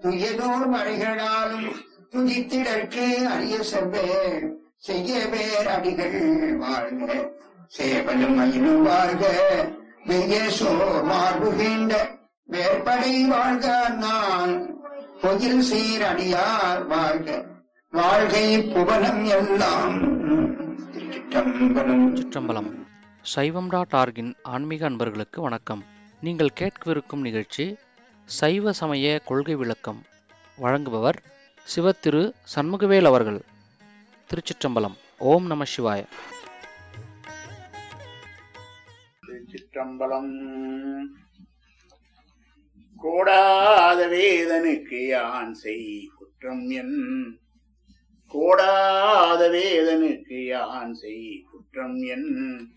துயதோர் மறைகளாலும் துதித்திடற்கு அரிய செவ்வே செய்ய பேர் அடிகள் வாழ்க சேவலும் மயிலும் வாழ்க வெய்ய சோர் மார்புகின்ற வேற்படை வாழ்க நான் பொயில் சீரடியார் வாழ்க வாழ்கை புவனம் எல்லாம் திருச்சிற்றம்பலம் சிற்றம்பலம் சைவம் டாட் ஆர்கின் ஆன்மீக அன்பர்களுக்கு வணக்கம் நீங்கள் கேட்கவிருக்கும் நிகழ்ச்சி சைவ சமய கொள்கை விளக்கம் வழங்குபவர் சிவத்திரு சண்முகவேல் அவர்கள் திருச்சிற்றம்பலம் ஓம் நம சிவாய திருச்சிற்றம்பலம் கோடாத வேதனுக்கு யான் செய் குற்றம் என் கோடாத வேதனுக்கு யான் செய் குற்றம் என்